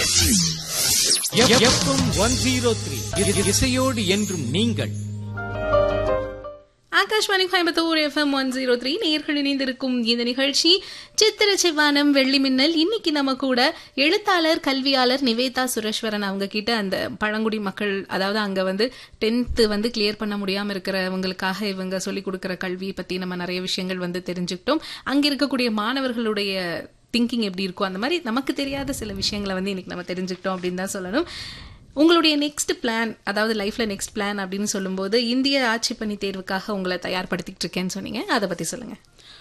FM one zero three இசையோடு என்றும் நீங்கள் Akashvani Coimbatore FM one zero three நேர்கள் இணைந்திருக்கும் இந்த நிகழ்ச்சி சித்திர செவ்வானம் வெள்ளி மின்னல் இன்னைக்கு நம்ம கூட எழுத்தாளர் கல்வியாளர் நிவேதா சுரேஸ்வரன் அவங்க கிட்ட அந்த பழங்குடி மக்கள் அதாவது அங்க வந்து டென்த்து வந்து கிளியர் பண்ண முடியாம இருக்கிறவங்களுக்காக இவங்க சொல்லி கொடுக்கிற கல்வி பத்தி நம்ம நிறைய விஷயங்கள் வந்து தெரிஞ்சுக்கிட்டோம் அங்க இருக்கக்கூடிய மாணவர்களுடைய திங்கிங் எப்படி இருக்கும் அந்த மாதிரி நமக்கு தெரியாத சில விஷயங்களை வந்து இன்னைக்கு நம்ம தெரிஞ்சுக்கிட்டோம் அப்படின்னு தான் சொல்லணும் உங்களுடைய நெக்ஸ்ட் பிளான் அதாவது லைஃப்ல நெக்ஸ்ட் பிளான் அப்படின்னு சொல்லும்போது இந்திய ஆட்சி பணி தேர்வுக்காக உங்களை தயார்படுத்திட்டு இருக்கேன்னு சொன்னீங்க அதை பத்தி சொல்லுங்க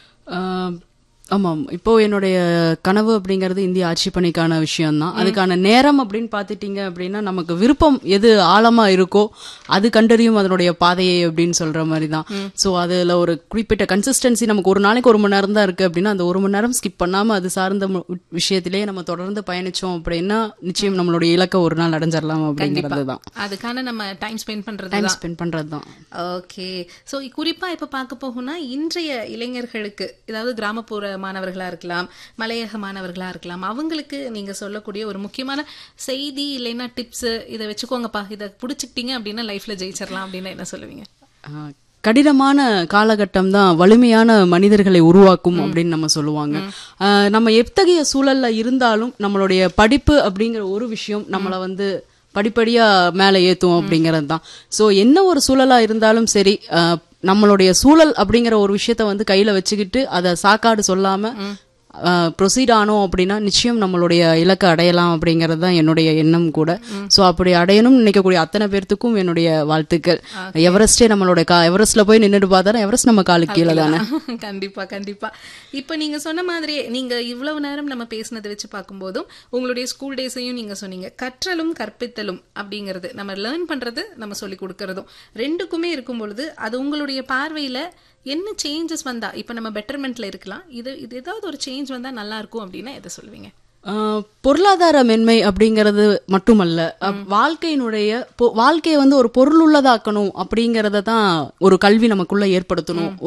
ஆஹ் ஆமாம் இப்போ என்னுடைய கனவு அப்படிங்கிறது இந்திய ஆட்சி பணிக்கான விஷயம்தான் அதுக்கான நேரம் அப்படின்னு பார்த்துட்டீங்க அப்படின்னா நமக்கு விருப்பம் எது ஆழமா இருக்கோ அது கண்டறியும் அதனுடைய பாதையை அப்படின்னு சொல்ற மாதிரி தான் ஸோ அதுல ஒரு குறிப்பிட்ட கன்சிஸ்டன்சி நமக்கு ஒரு நாளைக்கு ஒரு மணி நேரம் தான் இருக்கு அப்படின்னா அந்த ஒரு மணி நேரம் ஸ்கிப் பண்ணாம அது சார்ந்த மு- விஷயத்திலேயே நம்ம தொடர்ந்து பயணிச்சோம் அப்படின்னா நிச்சயம் நம்மளுடைய இலக்கை ஒரு நாள் அடைஞ்சிடலாம் அப்படிங்கிறது தான் அதுக்கான நம்ம டைம் ஸ்பெண்ட் பண்றது டைம் தான் ஸ்பெண்ட் பண்றது தான் ஓகே ஸோ குறிப்பா இப்ப பார்க்க போகணும்னா இன்றைய இளைஞர்களுக்கு அதாவது கிராமப்புற மாணவர்களா இருக்கலாம் மலையக மாணவர்களா இருக்கலாம் அவங்களுக்கு நீங்க சொல்லக்கூடிய ஒரு முக்கியமான செய்தி இல்லைன்னா டிப்ஸ் இதை வச்சுக்கோங்கப்பா இதை பிடிச்சிக்கிட்டீங்க அப்படின்னா லைஃப்ல ஜெயிச்சிடலாம் அப்படின்னா என்ன சொல்லுவீங்க ஆஹ் கடினமான காலகட்டம் தான் வலிமையான மனிதர்களை உருவாக்கும் அப்படின்னு நம்ம சொல்லுவாங்க ஆஹ் நம்ம எத்தகைய சூழல்ல இருந்தாலும் நம்மளுடைய படிப்பு அப்படிங்கிற ஒரு விஷயம் நம்மளை வந்து படிப்படியா மேலே ஏத்தும் அப்படிங்கிறது தான் ஸோ என்ன ஒரு சூழலா இருந்தாலும் சரி ஆஹ் நம்மளுடைய சூழல் அப்படிங்கிற ஒரு விஷயத்த வந்து கையில வச்சுக்கிட்டு அதை சாக்காடு சொல்லாம ப்ரொசீட் ஆனோம் அப்படின்னா நிச்சயம் நம்மளுடைய இலக்கை அடையலாம் அப்படிங்கிறது தான் என்னுடைய எண்ணம் கூட ஸோ அப்படி அடையணும்னு நினைக்கக்கூடிய அத்தனை பேர்த்துக்கும் என்னுடைய வாழ்த்துக்கள் எவரெஸ்டே நம்மளோட கா எவரெஸ்ட்ல போய் நின்றுட்டு பார்த்தா எவரெஸ்ட் நம்ம காலுக்கு கீழே தானே கண்டிப்பா கண்டிப்பா இப்ப நீங்க சொன்ன மாதிரி நீங்க இவ்வளவு நேரம் நம்ம பேசினதை வச்சு பார்க்கும்போதும் உங்களுடைய ஸ்கூல் டேஸையும் நீங்க சொன்னீங்க கற்றலும் கற்பித்தலும் அப்படிங்கிறது நம்ம லேர்ன் பண்றது நம்ம சொல்லி கொடுக்கறதும் ரெண்டுக்குமே இருக்கும் பொழுது அது உங்களுடைய பார்வையில என்ன சேஞ்சஸ் வந்தா இப்ப நம்ம பெட்டர்மெண்ட்ல இருக்கலாம் இது இது ஏதாவது ஒரு சேஞ்ச் வந்தா நல்லா இருக்கும் அப்படின்னா எதை சொல்லுவீங்க ஆஹ் பொருளாதார மென்மை அப்படிங்கிறது மட்டுமல்ல அஹ் வாழ்க்கையினுடைய பொ- வாழ்க்கையை வந்து ஒரு பொருளுள்ளதாக்கணும் அப்படிங்கறத தான் ஒரு கல்வி நமக்குள்ள ஏற்படுத்தணும்